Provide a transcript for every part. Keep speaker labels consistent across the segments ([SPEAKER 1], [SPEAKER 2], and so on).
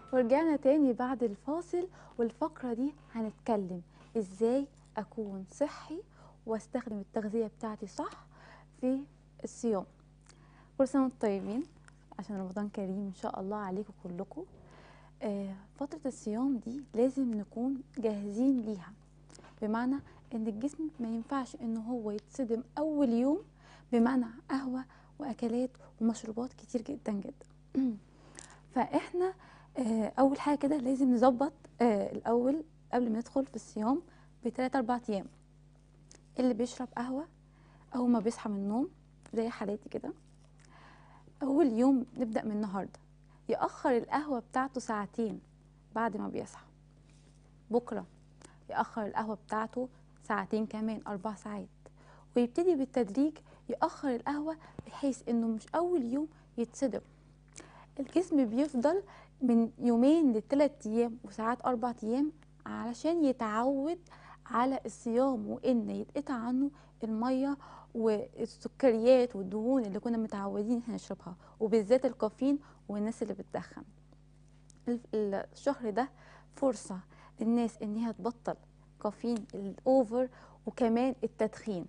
[SPEAKER 1] ورجعنا تاني بعد الفاصل والفقرة دي هنتكلم ازاي اكون صحي واستخدم التغذية بتاعتي صح في الصيام كل سنة وانتم طيبين عشان رمضان كريم ان شاء الله عليكم كلكم آه فترة الصيام دي لازم نكون جاهزين ليها بمعنى ان الجسم ما ينفعش ان هو يتصدم اول يوم بمعنى قهوة واكلات ومشروبات كتير جدا جدا فاحنا آه، اول حاجه كده لازم نظبط آه، الاول قبل ما ندخل في الصيام بثلاث اربع ايام اللي بيشرب قهوه اول ما بيصحى من النوم زي حالاتي كده اول يوم نبدا من النهارده ياخر القهوه بتاعته ساعتين بعد ما بيصحى بكره ياخر القهوه بتاعته ساعتين كمان اربع ساعات ويبتدي بالتدريج ياخر القهوه بحيث انه مش اول يوم يتصدم الجسم بيفضل من يومين لثلاث ايام وساعات اربع ايام علشان يتعود على الصيام وان يتقطع عنه الميه والسكريات والدهون اللي كنا متعودين احنا نشربها وبالذات الكافيين والناس اللي بتدخن ال- الشهر ده فرصه للناس ان هي تبطل كافيين الاوفر وكمان التدخين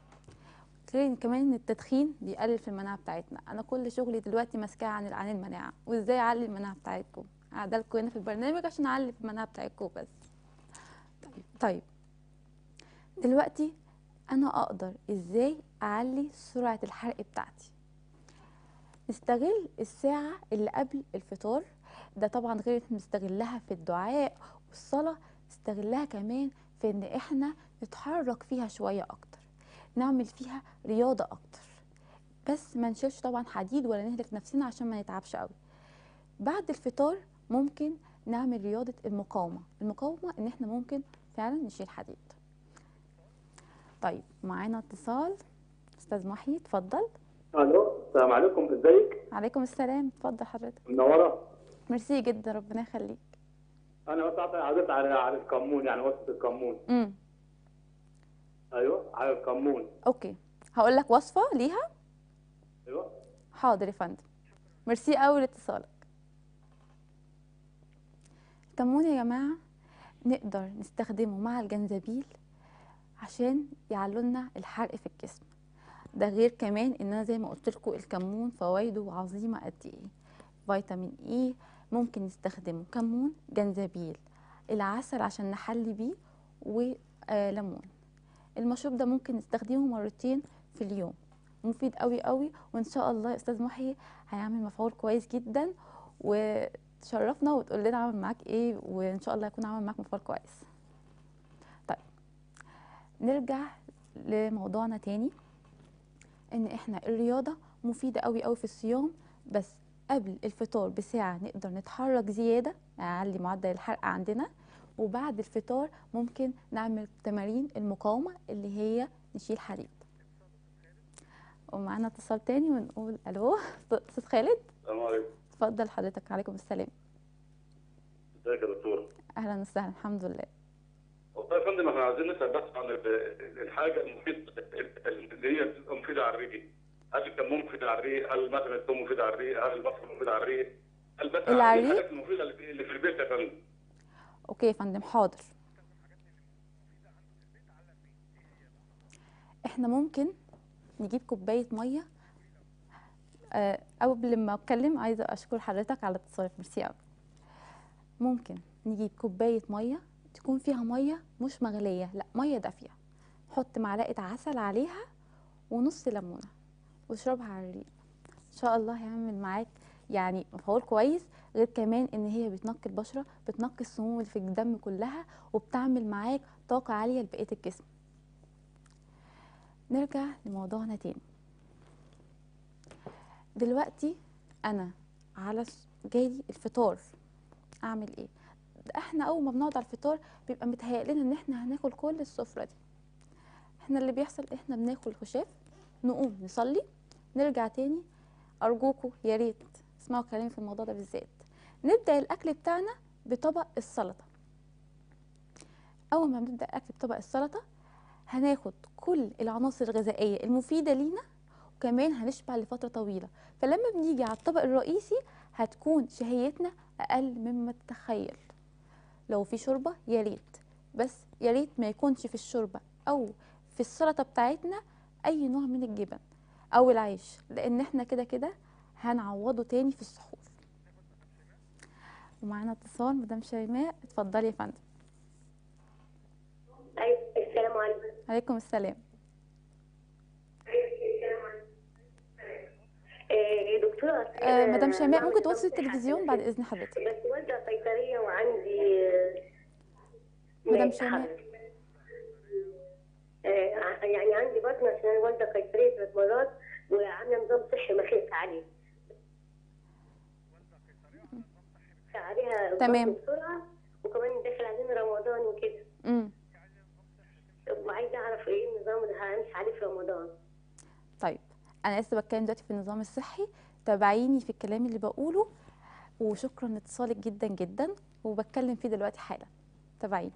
[SPEAKER 1] غير كمان ان التدخين بيقلل في المناعه بتاعتنا انا كل شغلي دلوقتي ماسكاه عن عن المناعه وازاي اعلي المناعه بتاعتكم قاعده لكم هنا في البرنامج عشان اعلي في المناعه بتاعتكم بس طيب طيب دلوقتي انا اقدر ازاي اعلي سرعه الحرق بتاعتي نستغل الساعه اللي قبل الفطار ده طبعا غير إن نستغلها في الدعاء والصلاه نستغلها كمان في ان احنا نتحرك فيها شويه اكتر نعمل فيها رياضه اكتر بس ما نشيلش طبعا حديد ولا نهلك نفسنا عشان ما نتعبش قوي بعد الفطار ممكن نعمل رياضه المقاومه المقاومه ان احنا ممكن فعلا نشيل حديد طيب معانا اتصال استاذ محي اتفضل
[SPEAKER 2] الو السلام عليكم ازيك
[SPEAKER 1] عليكم السلام اتفضل حضرتك
[SPEAKER 2] منوره
[SPEAKER 1] ميرسي جدا ربنا يخليك
[SPEAKER 2] انا بس أعطي- عرضت على على الكمون يعني وصفه الكمون
[SPEAKER 1] امم
[SPEAKER 2] ايوه على الكمون
[SPEAKER 1] اوكي هقول لك وصفه ليها
[SPEAKER 2] ايوه
[SPEAKER 1] حاضر يا فندم ميرسي قوي لاتصالك الكمون يا جماعه نقدر نستخدمه مع الجنزبيل عشان يعلوا لنا الحرق في الجسم ده غير كمان ان انا زي ما قلت لكم الكمون فوائده عظيمه قد ايه فيتامين اي ممكن نستخدمه كمون جنزبيل العسل عشان نحلي بيه وليمون المشروب ده ممكن نستخدمه مرتين في اليوم مفيد قوي قوي وان شاء الله استاذ محي هيعمل مفعول كويس جدا وتشرفنا وتقول لنا عمل معاك ايه وان شاء الله يكون عمل معاك مفعول كويس طيب نرجع لموضوعنا تاني ان احنا الرياضه مفيده قوي قوي في الصيام بس قبل الفطار بساعه نقدر نتحرك زياده نعلي معدل الحرق عندنا وبعد الفطار ممكن نعمل تمارين المقاومه اللي هي نشيل حديد ومعانا اتصال تاني ونقول الو استاذ خالد
[SPEAKER 2] السلام عليكم
[SPEAKER 1] اتفضل حضرتك عليكم السلام
[SPEAKER 2] ازيك يا دكتور
[SPEAKER 1] اهلا وسهلا الحمد لله
[SPEAKER 2] والله يا فندم احنا عايزين نسال بس عن ال- الحاجه المفيده اللي هي بتبقى مفيده على الريق هل الكمون مفيد على الريق؟ هل مثلا الثوم مفيد على الريق؟ هل البصل مفيد على الريق؟ هل بس
[SPEAKER 1] اللي على الريق؟
[SPEAKER 2] الحاجات المفيده اللي في- اللي في البيت يا فندم
[SPEAKER 1] اوكي يا فندم حاضر احنا ممكن نجيب كوبايه ميه آه، قبل ما اتكلم عايزه اشكر حضرتك على اتصالك ميرسي قوي ممكن نجيب كوبايه ميه تكون فيها ميه مش مغليه لا ميه دافيه نحط معلقه عسل عليها ونص ليمونه واشربها على الريق ان شاء الله هيعمل معاك يعني مفعول كويس غير كمان ان هي بتنقي البشره بتنقي السموم اللي في الدم كلها وبتعمل معاك طاقه عاليه لبقيه الجسم نرجع لموضوعنا تاني دلوقتي انا على س- جاي الفطار اعمل ايه ده احنا اول ما بنقعد على الفطار بيبقى متهيأ لنا ان احنا هناكل كل السفره دي احنا اللي بيحصل احنا بناكل خشاف نقوم نصلي نرجع تاني ارجوكوا يا ريت اسمعوا كلامي في الموضوع ده بالذات نبدا الاكل بتاعنا بطبق السلطه اول ما بنبدا الاكل بطبق السلطه هناخد كل العناصر الغذائيه المفيده لينا وكمان هنشبع لفتره طويله فلما بنيجي على الطبق الرئيسي هتكون شهيتنا اقل مما تتخيل لو في شوربه يا ريت بس يا ريت ما يكونش في الشوربه او في السلطه بتاعتنا اي نوع من الجبن او العيش لان احنا كده كده هنعوضه تاني في السحور ومعانا اتصال مدام شيماء اتفضلي يا فندم
[SPEAKER 3] أيوة السلام عليكم
[SPEAKER 1] عليكم السلام
[SPEAKER 3] آه، دكتورة
[SPEAKER 1] آه مدام شيماء
[SPEAKER 3] بعمل
[SPEAKER 1] ممكن توطي
[SPEAKER 3] نظام
[SPEAKER 1] التلفزيون
[SPEAKER 3] صحي.
[SPEAKER 1] بعد اذن حضرتك
[SPEAKER 3] بس والدة قيصرية وعندي آه،
[SPEAKER 1] مدام
[SPEAKER 3] ماشي
[SPEAKER 1] شيماء.
[SPEAKER 3] حاضر. آه، ع- يعني عندي بطن عشان أنا والدة قيصرية ثلاث مرات وعاملة نظام صحي ما خفت عليه عليها
[SPEAKER 1] تمام.
[SPEAKER 3] بطن بسرعة وكمان داخل علينا رمضان وكده
[SPEAKER 1] امم
[SPEAKER 3] وعايزة أعرف إيه النظام اللي همشي عليه في رمضان
[SPEAKER 1] طيب انا لسه بتكلم دلوقتي في النظام الصحي تابعيني في الكلام اللي بقوله وشكرا لاتصالك جدا جدا وبتكلم فيه دلوقتي حالا تابعيني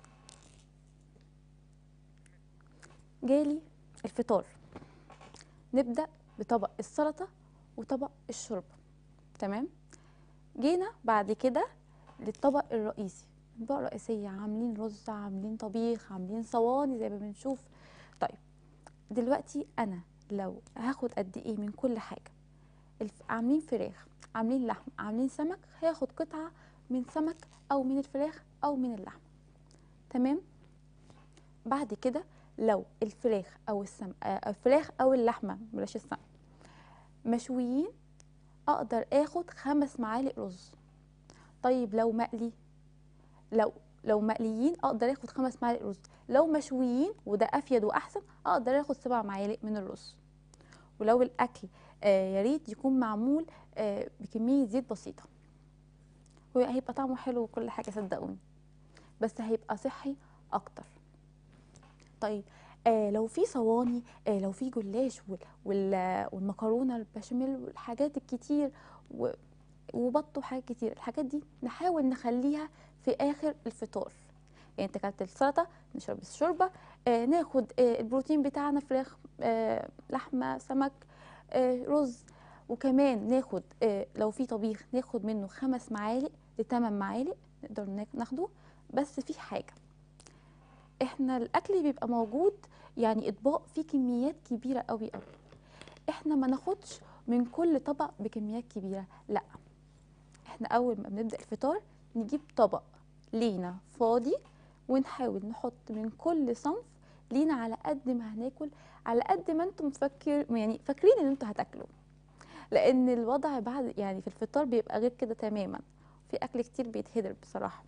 [SPEAKER 1] جالي الفطار نبدأ بطبق السلطة وطبق الشوربة تمام جينا بعد كده للطبق الرئيسي الطبق الرئيسية عاملين رز عاملين طبيخ عاملين صواني زي ما بنشوف طيب دلوقتي انا لو هاخد قد ايه من كل حاجه الف... عاملين فراخ عاملين لحم عاملين سمك هاخد قطعه من سمك او من الفراخ او من اللحم تمام بعد كده لو الفراخ او السم... آه، الفراخ او اللحمه بلاش السمك مشويين اقدر اخد خمس معالق رز طيب لو مقلي لو لو مقليين اقدر اخد خمس معالق رز لو مشويين وده افيد واحسن اقدر اخد سبع معالق من الرز ولو الاكل آه يا ريت يكون معمول آه بكميه زيت بسيطه هو هيبقى طعمه حلو وكل حاجه صدقوني بس هيبقى صحي اكتر طيب آه لو في صواني آه لو في جلاش وال وال والمكرونه البشاميل والحاجات الكتير و وبط وحاجات كتير الحاجات دي نحاول نخليها في اخر الفطار يعني انت كانت السلطه نشرب الشوربه آه ناخد آه البروتين بتاعنا فراخ آه لحمه سمك آه رز وكمان ناخد آه لو في طبيخ ناخد منه خمس معالق لثمان معالق نقدر ناك- ناخده بس في حاجه احنا الاكل بيبقى موجود يعني اطباق فيه كميات كبيره قوي قوي احنا ما ناخدش من كل طبق بكميات كبيره لا احنا اول ما بنبدا الفطار نجيب طبق لينا فاضي ونحاول نحط من كل صنف لينا على قد ما هناكل على قد ما انتم مفكر يعني فاكرين ان انتوا هتاكلوا لان الوضع بعد يعني في الفطار بيبقى غير كده تماما في اكل كتير بيتهدر بصراحه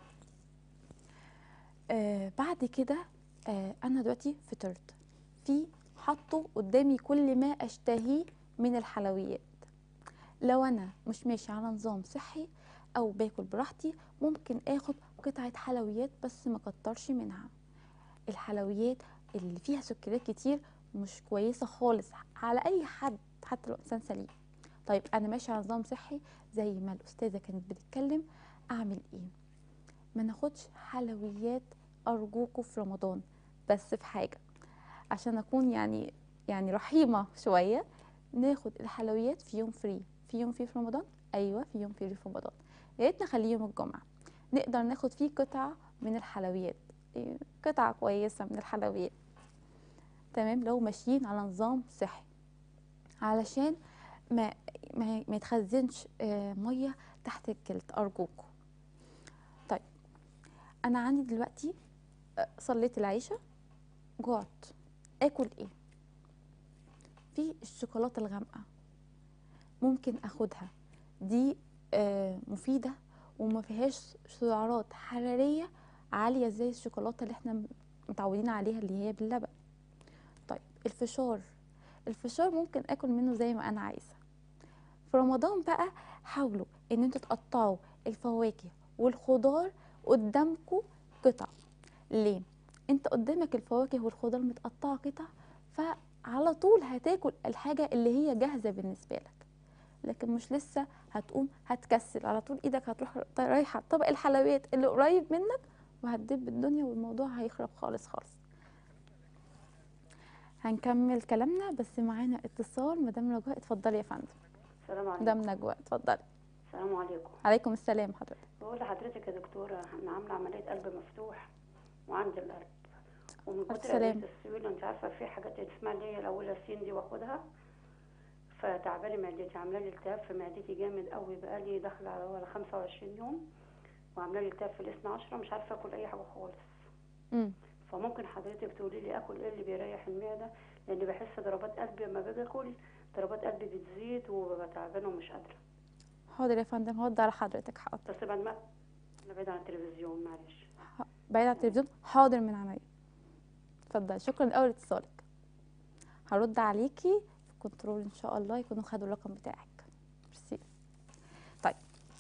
[SPEAKER 1] آه بعد كده آه انا دلوقتي فطرت في حطوا قدامي كل ما اشتهيه من الحلويات لو انا مش ماشي على نظام صحي او باكل براحتي ممكن اخد قطعه حلويات بس ما كترش منها الحلويات اللي فيها سكريات كتير مش كويسه خالص على اي حد حتى لو انسان سليم طيب انا ماشي على نظام صحي زي ما الاستاذه كانت بتتكلم اعمل ايه ما ناخدش حلويات ارجوكوا في رمضان بس في حاجه عشان اكون يعني يعني رحيمه شويه ناخد الحلويات في يوم فري في يوم فري في رمضان ايوه في يوم فري في رمضان يا ريت نخليه يوم الجمعه نقدر ناخد فيه قطعه من الحلويات إيه، قطعه كويسه من الحلويات تمام لو ماشيين على نظام صحي علشان ما ما, ما يتخزنش آه، ميه تحت الجلد ارجوكم طيب انا عندي دلوقتي آه، صليت العشاء جعت اكل ايه في الشوكولاته الغامقه ممكن اخدها دي آه، مفيده وما فيهاش سعرات حراريه عاليه زي الشوكولاته اللي احنا متعودين عليها اللي هي باللبن طيب الفشار الفشار ممكن اكل منه زي ما انا عايزه في رمضان بقى حاولوا ان انتوا تقطعوا الفواكه والخضار قدامكم قطع ليه انت قدامك الفواكه والخضار متقطعه قطع فعلى طول هتاكل الحاجه اللي هي جاهزه بالنسبه لك لكن مش لسه هتقوم هتكسل على طول ايدك هتروح رايحه طبق الحلويات اللي قريب منك وهتدب الدنيا والموضوع هيخرب خالص خالص هنكمل كلامنا بس معانا اتصال مدام رجاء اتفضلي يا فندم
[SPEAKER 4] السلام عليكم
[SPEAKER 1] مدام نجوى اتفضلي
[SPEAKER 4] السلام السلام عليكم
[SPEAKER 1] عليكم السلام حضرتك
[SPEAKER 4] بقول لحضرتك يا دكتورة أنا عاملة عملية قلب مفتوح وعندي القلب ومن
[SPEAKER 1] ألف
[SPEAKER 4] كتر
[SPEAKER 1] سلامة.
[SPEAKER 4] أدوية السيولة أنت عارفة في حاجات اسمها اللي هي الأولى السين دي واخدها فتعبالي معدتي عاملة لي التهاب في معدتي جامد قوي بقالي داخلة على ولا 25 يوم وعاملة لي التهاب في الاثنى عشرة مش عارفة آكل أي حاجة خالص
[SPEAKER 1] امم
[SPEAKER 4] فممكن حضرتك تقولي لي آكل إيه اللي بيريح المعدة لأن بحس ضربات قلبي لما باجي آكل ضربات قلبي بتزيد وببقى تعبانة ومش قادرة
[SPEAKER 1] حاضر يا فندم هرد على حضرتك حاضر
[SPEAKER 4] بس بعد ما أنا بعيد عن التلفزيون معلش
[SPEAKER 1] ح- بعيد عن التلفزيون حاضر من عينيا اتفضل شكرا لاول اتصالك هرد عليكي في كنترول ان شاء الله يكونوا خدوا الرقم بتاعك ميرسي طيب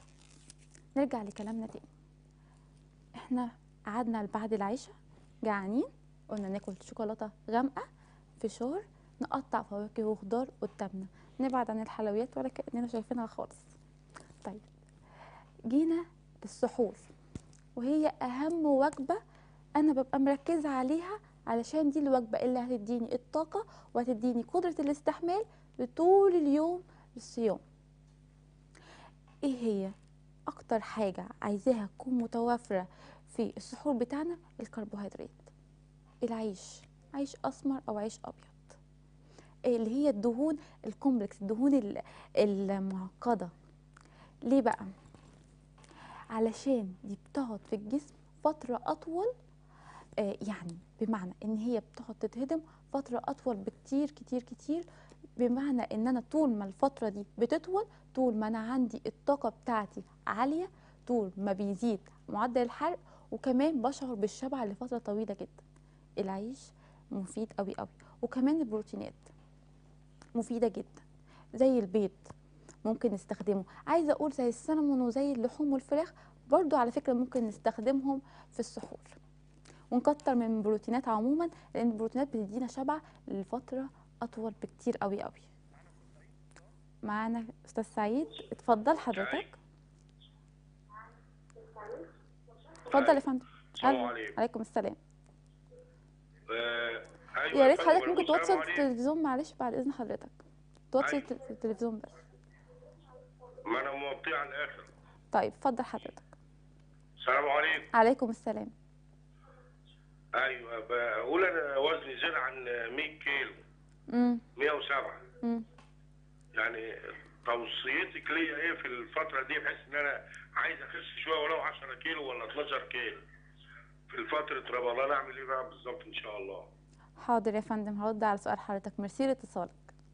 [SPEAKER 1] نرجع لكلامنا تاني احنا قعدنا بعد العشاء جعانين قلنا ناكل شوكولاته غامقه فشار نقطع فواكه وخضار قدامنا نبعد عن الحلويات ولا كاننا شايفينها خالص طيب جينا للسحور وهي اهم وجبه انا ببقى مركزه عليها علشان دي الوجبه اللي هتديني الطاقه وهتديني قدره الاستحمال لطول اليوم للصيام ايه هي اكتر حاجه عايزاها تكون متوافره في السحور بتاعنا الكربوهيدرات العيش عيش اسمر او عيش ابيض اللي هي الدهون الكومبلكس الدهون ال- المعقده ليه بقى علشان دي بتقعد في الجسم فترة أطول آه يعني بمعنى إن هي بتقعد تتهضم فترة أطول بكتير كتير كتير بمعنى إن أنا طول ما الفترة دي بتطول طول ما أنا عندي الطاقة بتاعتي عالية طول ما بيزيد معدل الحرق وكمان بشعر بالشبع لفترة طويلة جدا العيش مفيد قوي قوي وكمان البروتينات مفيدة جدا زي البيض ممكن نستخدمه عايزه اقول زي السلمون وزي اللحوم والفراخ برضو على فكره ممكن نستخدمهم في السحور ونكتر من البروتينات عموما لان البروتينات بتدينا شبع لفتره اطول بكتير قوي قوي معانا استاذ سعيد اتفضل حضرتك اتفضل يا فندم
[SPEAKER 5] السلام
[SPEAKER 1] أهلا.
[SPEAKER 5] عليكم.
[SPEAKER 1] عليكم السلام
[SPEAKER 5] آه، أيوة
[SPEAKER 1] يا ريت
[SPEAKER 5] فندم،
[SPEAKER 1] حضرتك ممكن
[SPEAKER 5] السلام
[SPEAKER 1] توطي
[SPEAKER 5] عليكم.
[SPEAKER 1] التلفزيون معلش بعد اذن حضرتك توطي
[SPEAKER 5] أيوة.
[SPEAKER 1] الت- التلفزيون بس
[SPEAKER 5] ما انا موطي على الاخر
[SPEAKER 1] طيب اتفضل حضرتك
[SPEAKER 5] السلام عليكم
[SPEAKER 1] عليكم السلام
[SPEAKER 5] ايوه بقول انا وزني زاد عن 100 كيلو
[SPEAKER 1] امم
[SPEAKER 5] 107
[SPEAKER 1] امم
[SPEAKER 5] يعني توصيتك ليا ايه في الفتره دي بحيث ان انا عايز اخس شويه ولو 10 كيلو ولا 12 كيلو في فتره رمضان اعمل ايه بقى بالظبط ان شاء الله
[SPEAKER 1] حاضر يا فندم هرد على سؤال حضرتك ميرسي لاتصالك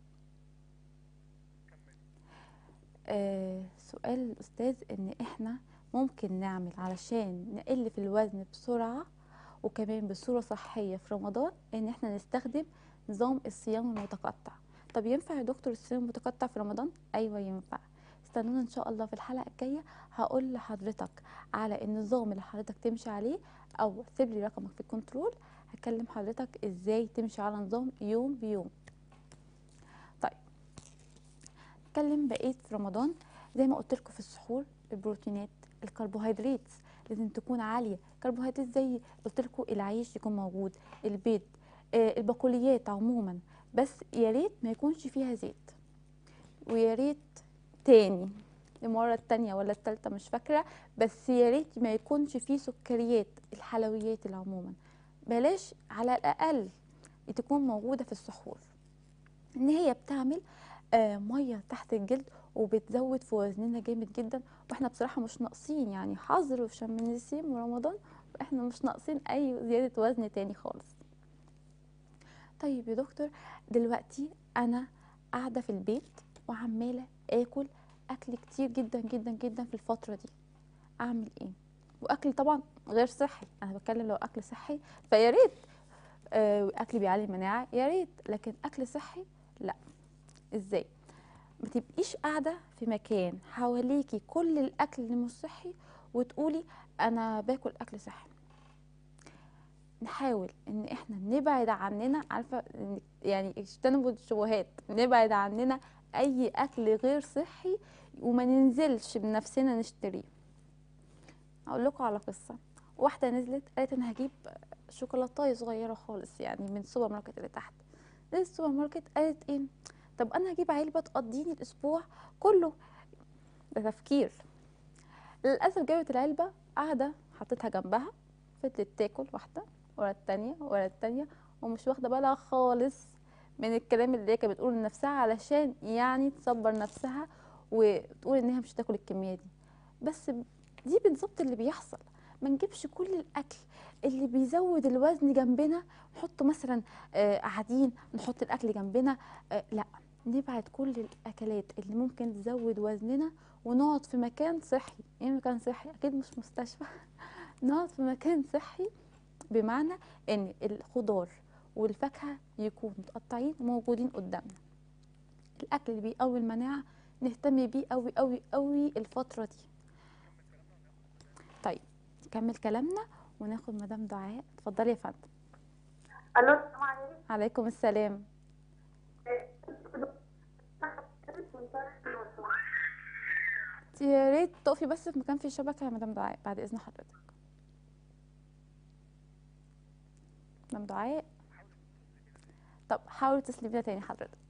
[SPEAKER 1] آه سؤال الأستاذ إن إحنا ممكن نعمل علشان نقل في الوزن بسرعة وكمان بصورة صحية في رمضان إن إحنا نستخدم نظام الصيام المتقطع طب ينفع يا دكتور الصيام المتقطع في رمضان؟ أيوة ينفع استنونا إن شاء الله في الحلقة الجاية هقول لحضرتك على النظام اللي حضرتك تمشي عليه أو سيب لي رقمك في الكنترول هكلم حضرتك ازاي تمشي على نظام يوم بيوم طيب نتكلم بقيت في رمضان زي ما قلت لكم في السحور البروتينات الكربوهيدرات لازم تكون عاليه كربوهيدرات زي قلت لكم العيش يكون موجود البيض آه البقوليات عموما بس يا ريت ما يكونش فيها زيت ويا ريت تاني المره التانية ولا التالتة مش فاكره بس يا ريت ما يكونش فيه سكريات الحلويات اللي عموما بلاش على الأقل تكون موجودة في السحور إن هي بتعمل آه مية تحت الجلد وبتزود في وزننا جامد جدا واحنا بصراحة مش ناقصين يعني حظر في شم النسيم ورمضان احنا مش ناقصين أي زيادة وزن تاني خالص طيب يا دكتور دلوقتي أنا قاعدة في البيت وعمالة آكل أكل كتير جدا جدا جدا في الفترة دي أعمل إيه؟ واكل طبعا غير صحي انا بتكلم لو اكل صحي فيا ريت آه، اكل بيعلي المناعه يا ريت لكن اكل صحي لا ازاي ما تبقيش قاعده في مكان حواليكي كل الاكل اللي مش صحي وتقولي انا باكل اكل صحي نحاول ان احنا نبعد عننا عارفه إن- يعني اجتنبوا الشبهات نبعد عننا اي اكل غير صحي وما ننزلش بنفسنا نشتريه اقول لكم على قصه واحده نزلت قالت انا هجيب شوكولاتايه صغيره خالص يعني من السوبر ماركت اللي تحت نزلت السوبر ماركت قالت ايه طب انا هجيب علبه تقضيني الاسبوع كله ده تفكير للاسف جابت العلبه قاعده حطيتها جنبها فضلت تاكل واحده ورا التانية ورا التانية ومش واخده بالها خالص من الكلام اللي هي كانت بتقوله لنفسها علشان يعني تصبر نفسها وتقول ان هي مش هتاكل الكميه دي بس دي بالظبط اللي بيحصل ما نجيبش كل الاكل اللي بيزود الوزن جنبنا نحطه مثلا آه، قاعدين نحط الاكل جنبنا آه، لا نبعد كل الاكلات اللي ممكن تزود وزننا ونقعد في مكان صحي ايه مكان صحي اكيد مش مستشفى نقعد في مكان صحي بمعنى ان الخضار والفاكهه يكونوا متقطعين وموجودين قدامنا الاكل اللي بيقوي المناعه نهتم بيه قوي قوي قوي الفتره دي طيب نكمل كلامنا وناخد مدام دعاء اتفضلي يا فندم
[SPEAKER 3] الو السلام عليكم
[SPEAKER 1] عليكم السلام يا ريت تقفي بس في مكان فيه شبكه يا مدام دعاء بعد اذن حضرتك مدام دعاء طب حاولي تسلمي لنا تاني حضرتك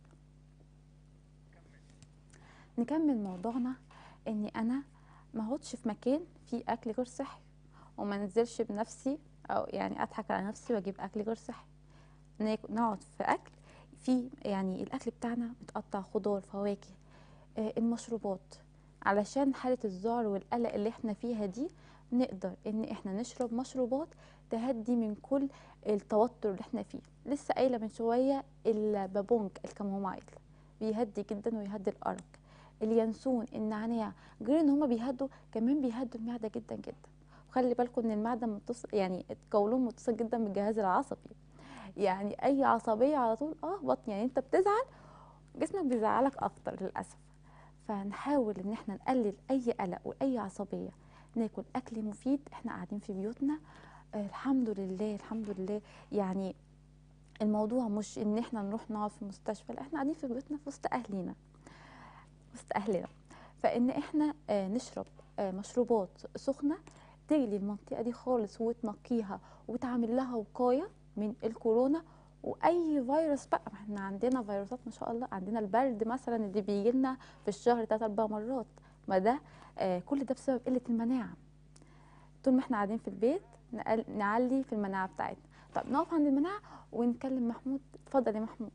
[SPEAKER 1] نكمل موضوعنا اني انا ما اقعدش في مكان فيه اكل غير صحي وما انزلش بنفسي او يعني اضحك على نفسي واجيب اكل غير صحي ناك- نقعد في اكل في يعني الاكل بتاعنا متقطع خضار فواكه آه، المشروبات علشان حالة الذعر والقلق اللي احنا فيها دي نقدر ان احنا نشرب مشروبات تهدي من كل التوتر اللي احنا فيه لسه قايله من شويه البابونج الكامومايل بيهدي جدا ويهدي الارق اليانسون النعناع غير ان هما بيهدوا كمان بيهدوا المعده جدا جدا وخلي بالكم ان المعده متصل يعني القولون متصل جدا بالجهاز العصبي يعني اي عصبيه على طول اه بطن يعني انت بتزعل جسمك بيزعلك اكتر للاسف فنحاول ان احنا نقلل اي قلق واي عصبيه ناكل اكل مفيد احنا قاعدين في بيوتنا آه الحمد لله الحمد لله يعني الموضوع مش ان احنا نروح نقعد في مستشفى لا احنا قاعدين في بيوتنا في وسط اهلنا وسط اهلنا فان احنا آه نشرب آه مشروبات سخنه تجلي المنطقه دي خالص وتنقيها وتعمل لها وقايه من الكورونا واي فيروس بقى ما احنا عندنا فيروسات ما شاء الله عندنا البرد مثلا اللي بيجي لنا في الشهر ثلاث اربع مرات ما ده آه كل ده بسبب قله المناعه طول ما احنا قاعدين في البيت نقل نعلي في المناعه بتاعتنا طب نقف عند المناعه ونكلم محمود اتفضل يا محمود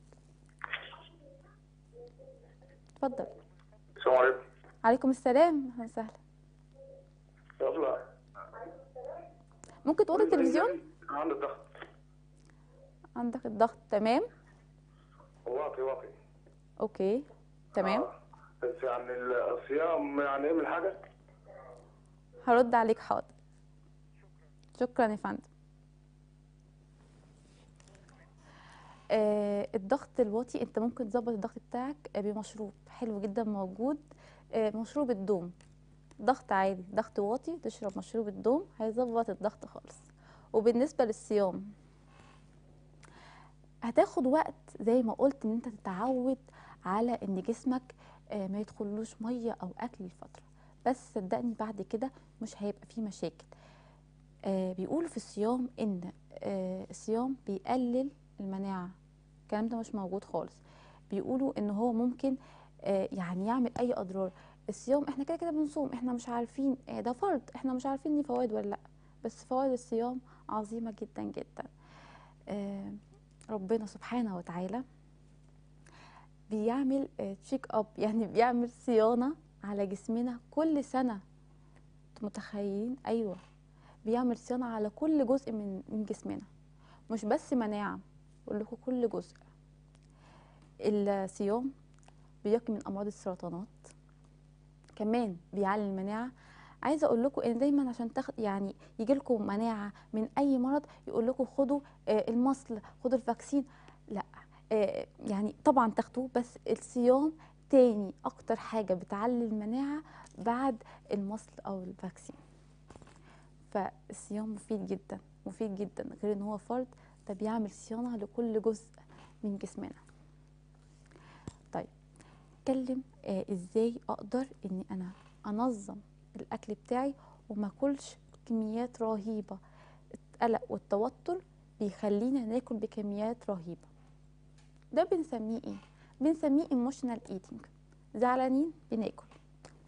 [SPEAKER 1] اتفضل
[SPEAKER 2] السلام عليكم
[SPEAKER 1] عليكم السلام اهلا وسهلا
[SPEAKER 2] يلا
[SPEAKER 1] ممكن توطي التلفزيون
[SPEAKER 2] عندي الضغط
[SPEAKER 1] عندك الضغط تمام
[SPEAKER 2] واقي واقي
[SPEAKER 1] اوكي تمام
[SPEAKER 2] آه. بس يعني الصيام يعني ايه من حاجه؟
[SPEAKER 1] هرد عليك حاضر شكرا يا فندم آه الضغط الواطي انت ممكن تظبط الضغط بتاعك آه، بمشروب حلو جدا موجود آه مشروب الدوم ضغط عادي ضغط واطي تشرب مشروب الدوم هيظبط الضغط خالص وبالنسبة للصيام هتاخد وقت زي ما قلت ان انت تتعود على ان جسمك آه، ما يدخلوش ميه او اكل لفتره بس صدقني بعد كده مش هيبقى فيه مشاكل آه بيقولوا في الصيام ان آه الصيام بيقلل المناعه الكلام ده مش موجود خالص بيقولوا ان هو ممكن آه يعني يعمل اي اضرار الصيام احنا كده كده بنصوم احنا مش عارفين آه ده فرض احنا مش عارفين ليه فوائد ولا لا بس فوائد الصيام عظيمه جدا جدا آه ربنا سبحانه وتعالى بيعمل تشيك اب يعني بيعمل صيانه على جسمنا كل سنه انتوا متخيلين ايوه بيعمل صيانه على كل جزء من من جسمنا مش بس مناعه بقول لكم كل جزء الصيام بيقي من امراض السرطانات كمان بيعلي المناعه عايزه اقول لكم ان دايما عشان تاخد يعني يجي لكم مناعه من اي مرض يقول لكم خدوا آه، المصل خدوا الفاكسين لا آه، يعني طبعا تاخدوه بس الصيام تاني اكتر حاجه بتعلي المناعه بعد المصل او الفاكسين فالصيام مفيد جدا مفيد جدا غير ان هو فرض ده بيعمل صيانه لكل جزء من جسمنا طيب اتكلم آه ازاي اقدر اني انا انظم الاكل بتاعي وما اكلش كميات رهيبه القلق والتوتر بيخلينا ناكل بكميات رهيبه ده بنسميه ايه بنسميه ايموشنال ايتينج زعلانين بناكل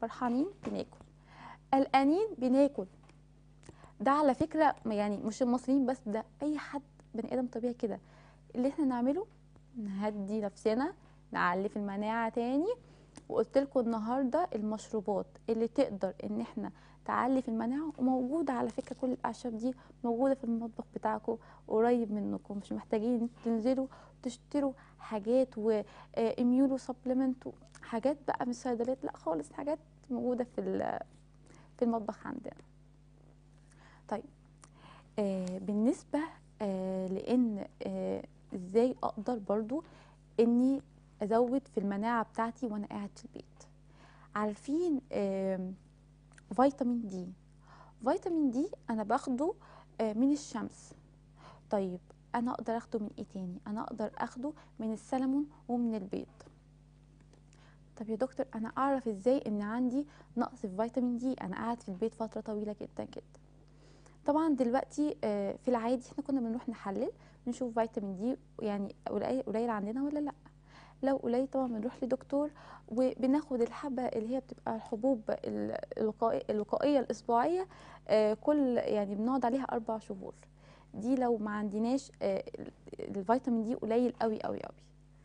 [SPEAKER 1] فرحانين بناكل قلقانين بناكل ده على فكره يعني مش المصريين بس ده اي حد بني ادم طبيعي كده اللي احنا نعمله نهدي نفسنا نعلي في المناعه تاني وقلت لكم النهارده المشروبات اللي تقدر ان احنا تعلي في المناعه وموجوده على فكره كل الاعشاب دي موجوده في المطبخ بتاعكم قريب منكم مش محتاجين تنزلوا تشتروا حاجات واميولو سبلمنت حاجات بقى من الصيدليات لا خالص حاجات موجوده في ال- في المطبخ عندنا طيب آه بالنسبه آه لان آه ازاي اقدر برضو اني ازود في المناعه بتاعتي وانا قاعد في البيت عارفين آه فيتامين دي فيتامين دي انا باخده آه من الشمس طيب انا اقدر اخده من ايه تاني انا اقدر اخده من السلمون ومن البيض طب يا دكتور انا اعرف ازاي ان عندي نقص في فيتامين دي انا قاعد في البيت فتره طويله جدا جدا طبعا دلوقتي آه، في العادي احنا كنا بنروح نحلل نشوف فيتامين دي يعني قليل قليل عندنا ولا لا لو قليل طبعا بنروح لدكتور وبناخد الحبه اللي هي بتبقى الحبوب ال- الوقائي- الوقائيه الاسبوعيه آه، كل يعني بنقعد عليها اربع شهور دي لو ما عندناش آه، ال- الفيتامين دي قليل قوي قوي قوي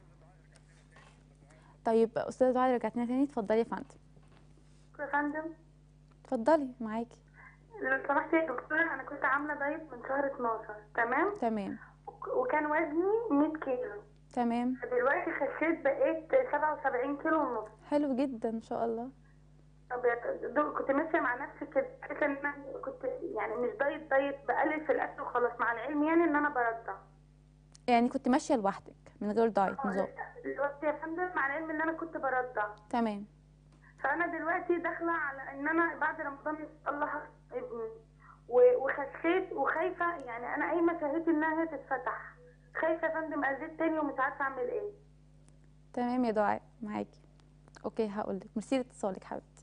[SPEAKER 1] طيب استاذه دعاء رجعت لنا تاني اتفضلي يا فندم
[SPEAKER 6] يا فندم
[SPEAKER 1] اتفضلي معاكي
[SPEAKER 6] لو سمحتي يا دكتورة أنا كنت عاملة دايت من شهر 12 تمام
[SPEAKER 1] تمام
[SPEAKER 6] وك- وكان وزني 100 كيلو
[SPEAKER 1] تمام
[SPEAKER 6] دلوقتي خسيت بقيت 77 كيلو ونص
[SPEAKER 1] حلو جدا ما شاء الله
[SPEAKER 6] طب يا دول كنت ماشية مع نفسي كده بحيث إن أنا كنت يعني مش دايت دايت بقلل في الأكل وخلاص مع العلم يعني إن أنا برضع
[SPEAKER 1] يعني كنت ماشيه لوحدك من غير دايت نظام
[SPEAKER 6] دلوقتي يا فندم مع العلم إن أنا كنت برضع
[SPEAKER 1] تمام
[SPEAKER 6] فانا دلوقتي داخله على ان انا بعد رمضان ان شاء الله هخطب ابني و- وخسيت وخايفه يعني انا قايمه شهيتي انها تتفتح خايفه يا فندم ازيد تاني ومش عارفه اعمل ايه
[SPEAKER 1] تمام يا دعاء معاكي اوكي هقول لك ميرسي لاتصالك حبيبتي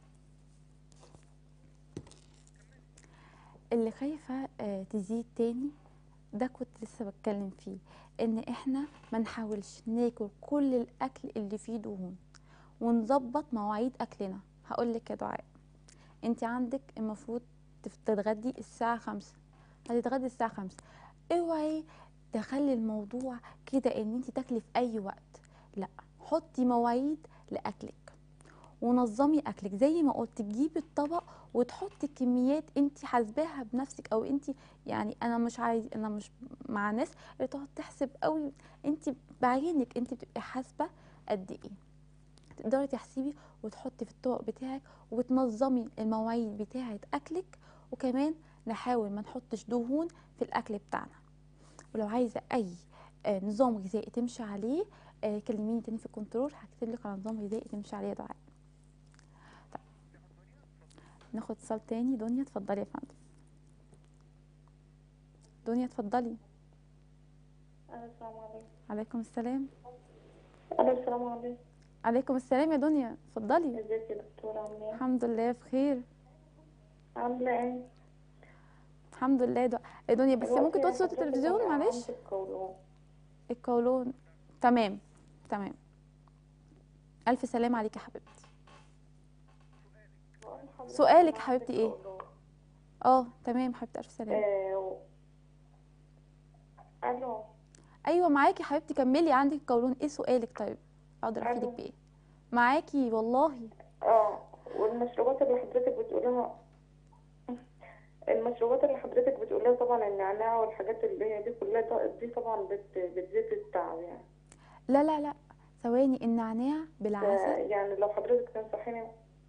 [SPEAKER 1] اللي خايفه آه، تزيد تاني ده كنت لسه بتكلم فيه ان احنا ما نحاولش ناكل كل الاكل اللي فيه دهون ونظبط مواعيد اكلنا هقول لك يا دعاء انت عندك المفروض تف- تتغدي الساعه خمسة هتتغدي الساعه خمسة اوعي تخلي الموضوع كده ان انت تاكلي في اي وقت لا حطي مواعيد لاكلك ونظمي اكلك زي ما قلت تجيبي الطبق وتحطي كميات انت حاسباها بنفسك او انت يعني انا مش عايز انا مش مع ناس اللي تقعد تحسب قوي انت بعينك انت بتبقي حاسبه قد ايه تقدري تحسبي وتحطي في الطبق بتاعك وتنظمي المواعيد بتاعه اكلك وكمان نحاول ما نحطش دهون في الاكل بتاعنا ولو عايزه اي آه، نظام غذائي تمشي عليه آه، كلميني تاني في الكنترول هكتب لك على نظام غذائي تمشي عليه يا دعاء طيب ناخد اتصال تاني دنيا اتفضلي يا فندم دنيا اتفضلي
[SPEAKER 7] السلام عليكم
[SPEAKER 1] عليكم السلام
[SPEAKER 7] الو السلام عليكم
[SPEAKER 1] عليكم السلام يا دنيا اتفضلي
[SPEAKER 7] ازيك يا دكتورة عاملة ايه؟
[SPEAKER 1] الحمد لله بخير
[SPEAKER 7] عاملة ايه؟
[SPEAKER 1] الحمد لله دع... يا دنيا بس
[SPEAKER 7] دلوقتي
[SPEAKER 1] ممكن توطي صوت
[SPEAKER 7] حضرتك
[SPEAKER 1] التلفزيون
[SPEAKER 7] أنا
[SPEAKER 1] معلش
[SPEAKER 7] عندي القولون
[SPEAKER 1] القولون تمام تمام الف سلام عليك يا حبيبتي
[SPEAKER 7] بقول لحضرتك
[SPEAKER 1] سؤالك
[SPEAKER 7] أنا
[SPEAKER 1] حبيبتي
[SPEAKER 7] عندي
[SPEAKER 1] إيه؟
[SPEAKER 7] القولون.
[SPEAKER 1] اه تمام حبيبتي الف سلام
[SPEAKER 7] آه و... الو
[SPEAKER 1] ايوه معاكي حبيبتي كملي عندك القولون ايه سؤالك طيب اقدر افيدك
[SPEAKER 7] ألو.
[SPEAKER 1] بايه معاكي والله
[SPEAKER 7] اه والمشروبات اللي حضرتك بتقولها المشروبات اللي حضرتك بتقولها طبعا النعناع والحاجات اللي هي دي كلها ده- دي طبعا بت... بتزيد التعب يعني
[SPEAKER 1] لا لا لا ثواني النعناع
[SPEAKER 7] ف-
[SPEAKER 1] بالعسل
[SPEAKER 7] يعني لو حضرتك تنصحيني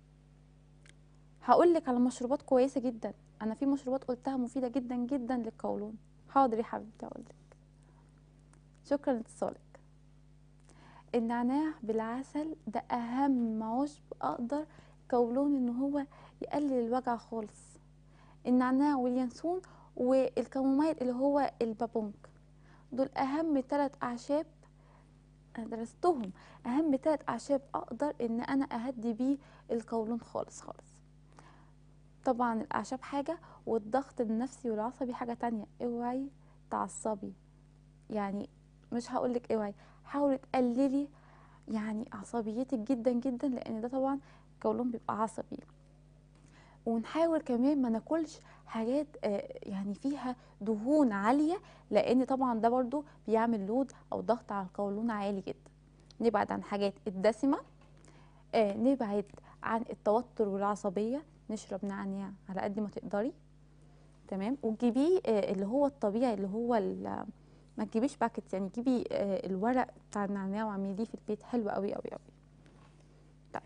[SPEAKER 1] هقول لك على مشروبات كويسه جدا انا في مشروبات قلتها مفيده جدا جدا للقولون حاضر يا حبيبتي اقول لك شكرا لاتصالك النعناع بالعسل ده اهم عشب اقدر قولون ان هو يقلل الوجع خالص النعناع واليانسون والكمومايل اللي هو البابونج دول اهم ثلاث اعشاب انا درستهم اهم ثلاث اعشاب اقدر ان انا اهدي بيه القولون خالص خالص طبعا الاعشاب حاجه والضغط النفسي والعصبي حاجه تانية اوعي تعصبي يعني مش هقولك اوعي حاولي تقللي يعني عصبيتك جدا جدا لان ده طبعا القولون بيبقى عصبي ونحاول كمان ما ناكلش حاجات آه، يعني فيها دهون عاليه لان طبعا ده برضو بيعمل لود او ضغط على القولون عالي جدا نبعد عن حاجات الدسمه آه، نبعد عن التوتر والعصبيه نشرب نعناع على قد ما تقدري تمام وتجيبيه آه، اللي هو الطبيعي اللي هو ال- ما تجيبيش باكت يعني جيبي آه، الورق بتاع النعناع واعمليه في البيت حلو قوي قوي قوي طيب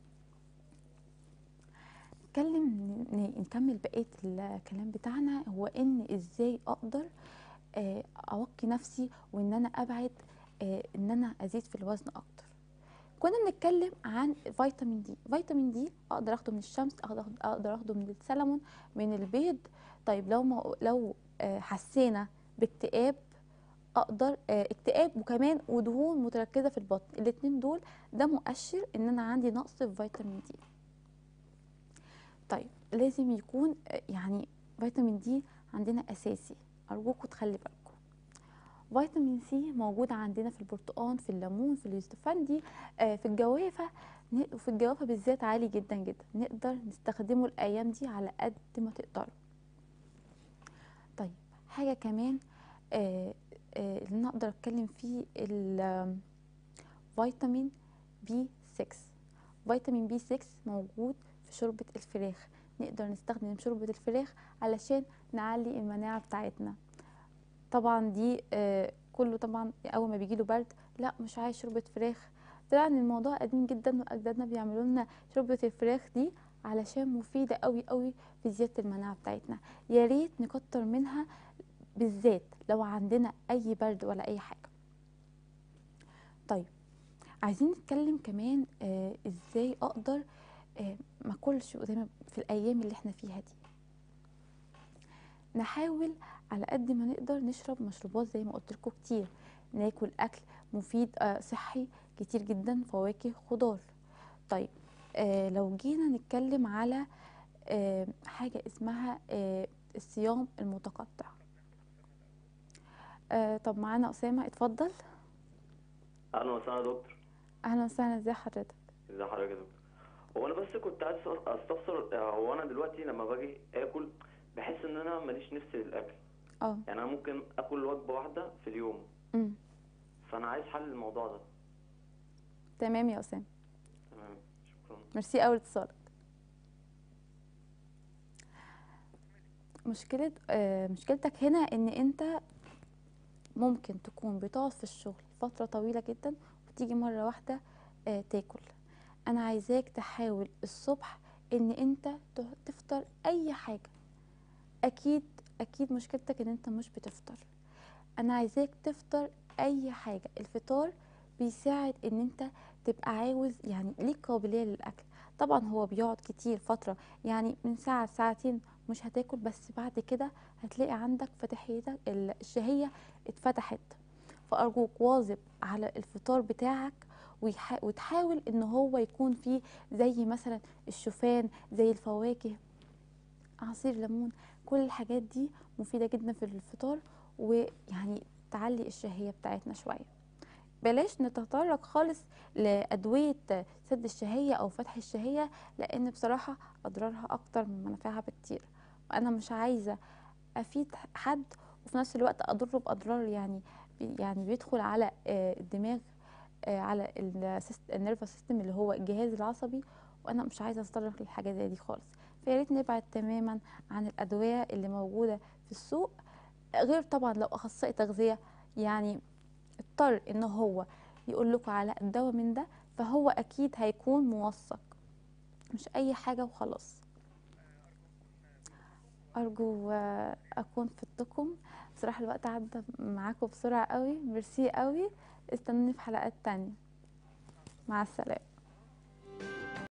[SPEAKER 1] نتكلم ن- نكمل بقيه الكلام بتاعنا هو ان ازاي اقدر آه، اوقي نفسي وان انا ابعد آه، ان انا ازيد في الوزن اكتر كنا بنتكلم عن فيتامين دي فيتامين دي اقدر اخده من الشمس اقدر اقدر اخده من السلمون من البيض طيب لو ما لو آه، حسينا باكتئاب اقدر آه، اكتئاب وكمان ودهون متركزه في البطن الاتنين دول ده مؤشر ان انا عندي نقص في فيتامين دي طيب لازم يكون آه، يعني فيتامين دي عندنا اساسي ارجوكوا تخلي بالكم فيتامين سي موجود عندنا في البرتقال في الليمون في اليوستفندي آه، في الجوافه ن- وفي الجوافه بالذات عالي جدا جدا نقدر نستخدمه الايام دي على قد ما تقدروا طيب حاجه كمان آه، آه، اللي انا اقدر اتكلم فيه الفيتامين بي 6 فيتامين بي 6 موجود في شوربه الفراخ نقدر نستخدم شوربه الفراخ علشان نعلي المناعه بتاعتنا طبعا دي آه، كله طبعا اول ما بيجي له برد لا مش عايز شوربه فراخ طلع ان الموضوع قديم جدا واجدادنا بيعملوا لنا شوربه الفراخ دي علشان مفيده قوي قوي في زياده المناعه بتاعتنا يا ريت نكتر منها بالذات لو عندنا اي برد ولا اي حاجه طيب عايزين نتكلم كمان آه ازاي اقدر آه ما اكلش زي ما في الايام اللي احنا فيها دي نحاول على قد ما نقدر نشرب مشروبات زي ما قلت لكم كتير ناكل اكل مفيد آه صحي كتير جدا فواكه خضار طيب آه لو جينا نتكلم على آه حاجه اسمها آه الصيام المتقطع آه طب معانا اسامه اتفضل
[SPEAKER 8] اهلا وسهلا يا دكتور
[SPEAKER 1] اهلا وسهلا ازي حضرتك
[SPEAKER 8] ازي حضرتك يا دكتور هو انا بس كنت عايز أس- استفسر آه، هو انا دلوقتي لما باجي اكل بحس ان انا ماليش نفس للاكل
[SPEAKER 1] اه
[SPEAKER 8] يعني انا ممكن اكل وجبه واحده في اليوم
[SPEAKER 1] امم
[SPEAKER 8] فانا عايز حل الموضوع ده
[SPEAKER 1] تمام يا اسامه
[SPEAKER 8] تمام شكرا
[SPEAKER 1] ميرسي قوي لاتصالك مشكلة آه مشكلتك هنا ان انت ممكن تكون بتقعد في الشغل فترة طويلة جدا وتيجي مرة واحدة آه تاكل انا عايزاك تحاول الصبح ان انت ت- تفطر اي حاجة اكيد اكيد مشكلتك ان انت مش بتفطر انا عايزاك تفطر اي حاجة الفطار بيساعد ان انت تبقى عاوز يعني ليك قابلية للأكل طبعا هو بيقعد كتير فترة يعني من ساعة ساعتين مش هتاكل بس بعد كده هتلاقي عندك فتحيتك ال- الشهية اتفتحت فأرجوك واظب على الفطار بتاعك ويح- وتحاول ان هو يكون فيه زي مثلا الشوفان زي الفواكه عصير ليمون كل الحاجات دي مفيدة جدا في الفطار ويعني تعلي الشهية بتاعتنا شوية بلاش نتطرق خالص لأدوية سد الشهية أو فتح الشهية لأن بصراحة أضرارها أكتر من منافعها بكتير وأنا مش عايزة أفيد حد وفي نفس الوقت أضره بأضرار يعني بي- يعني بيدخل على آه، الدماغ آه، على النيرفس سيستم اللي هو الجهاز العصبي وأنا مش عايزة أتطرق لحاجة زي دي خالص فيا ريت نبعد تماما عن الأدوية اللي موجودة في السوق غير طبعا لو أخصائي تغذية يعني اضطر ان هو يقول لكم على الدواء من ده فهو اكيد هيكون موثق مش اي حاجه وخلاص ارجو آه، اكون فدتكم بصراحه الوقت عدى معاكم بسرعه قوي ميرسي قوي استنوني في حلقات تانية مع السلامه